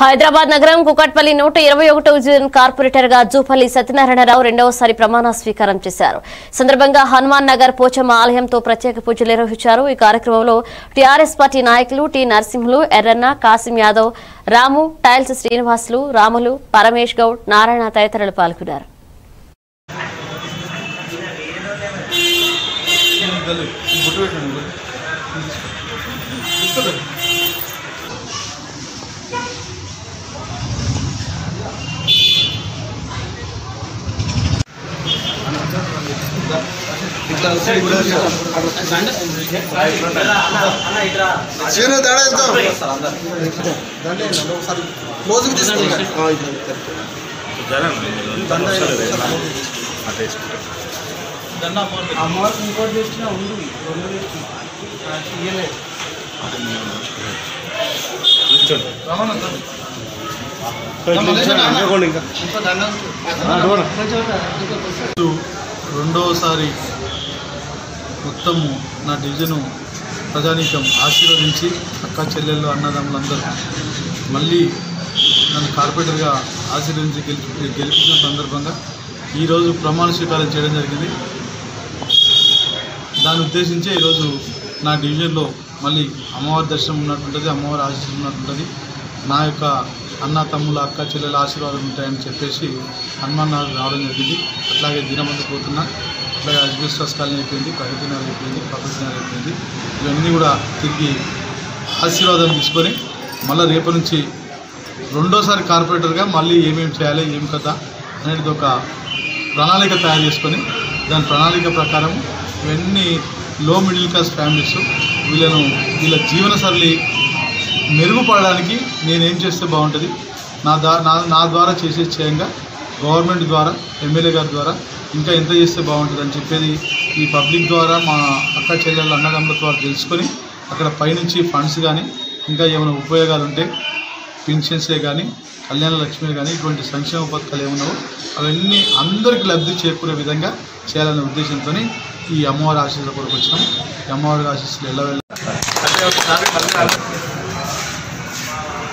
హైదరాబాద్ నగరం కుకట్పల్లి నూట ఇరవై ఒకటో డివిజన్ కార్పొరేటర్ గా జూపల్లి సత్యనారాయణరావు రెండవసారి ప్రమాణ స్వీకారం చేశారు సందర్భంగా హనుమాన్ నగర్ పోచమ్మ ఆలయంతో ప్రత్యేక పూజలు నిర్వహించారు ఈ కార్యక్రమంలో టీఆర్ఎస్ పార్టీ నాయకులు టి నరసింహులు ఎర్రన్న కాసిం యాదవ్ రాము టైల్స్ శ్రీనివాసులు రాములు పరమేష్ గౌడ్ నారాయణ తదితరులు పాల్గొన్నారు సీను తేడా ఎంత దండే ఒకసారి క్లోజ్కి తీసుకోండి అమ్మవారికి ఇంకోటి తెచ్చినా ఉంది రెండు తెచ్చిన ఇయ్యలేదు రెండవసారి మొత్తము నా డివిజను ప్రజానీకం ఆశీర్వదించి అక్క చెల్లెళ్ళు అన్నదమ్ములందరూ మళ్ళీ నన్ను కార్పొరేటర్గా ఆశీర్వదించి గెలిపి గెలిపించిన సందర్భంగా ఈరోజు ప్రమాణ స్వీకారం చేయడం జరిగింది దాన్ని ఉద్దేశించి ఈరోజు నా డివిజన్లో మళ్ళీ అమ్మవారి దర్శనం ఉన్నట్టుంటుంది అమ్మవారి ఆశీస్సులు ఉన్నట్టుంటుంది నా యొక్క అన్న తమ్ముల అక్క చెల్లెల ఆశీర్వాదం ఉంటాయని చెప్పేసి హనుమాన్ నగర్ రావడం జరిగింది అట్లాగే దినమందు పోతున్నా అట్లాగే అజ్బెస్టాస్ కాలనీ అయిపోయింది ప్రగతి నగర్ అయిపోయింది ప్రగతి నగర్ అయిపోయింది ఇవన్నీ కూడా తిరిగి ఆశీర్వాదం తీసుకొని మళ్ళీ రేపటి నుంచి రెండోసారి కార్పొరేటర్గా మళ్ళీ ఏమేమి చేయాలి ఏం కదా అనేది ఒక ప్రణాళిక తయారు చేసుకొని దాని ప్రణాళిక ప్రకారం ఇవన్నీ లో మిడిల్ క్లాస్ ఫ్యామిలీస్ వీళ్ళను వీళ్ళ జీవన సరళి మెరుగుపడడానికి నేనేం చేస్తే బాగుంటుంది నా దా నా నా ద్వారా చేసే చేయంగా గవర్నమెంట్ ద్వారా ఎమ్మెల్యే గారి ద్వారా ఇంకా ఎంత చేస్తే బాగుంటుంది అని చెప్పేది ఈ పబ్లిక్ ద్వారా మా అక్క చెల్లెళ్ళ అన్నదమ్ముల ద్వారా తెలుసుకొని అక్కడ పైనుంచి ఫండ్స్ కానీ ఇంకా ఏమైనా ఉపయోగాలు ఉంటే పెన్షన్సే కానీ కళ్యాణ లక్ష్మి కానీ ఇటువంటి సంక్షేమ పథకాలు ఏమున్నావో అవన్నీ అందరికీ లబ్ధి చేకూరే విధంగా చేయాలనే ఉద్దేశంతో ఈ అమ్మవారి ఆశీస్సుల కొరకు వచ్చినాం ఈ అమ్మవారి ఆశీస్సులు ఎలా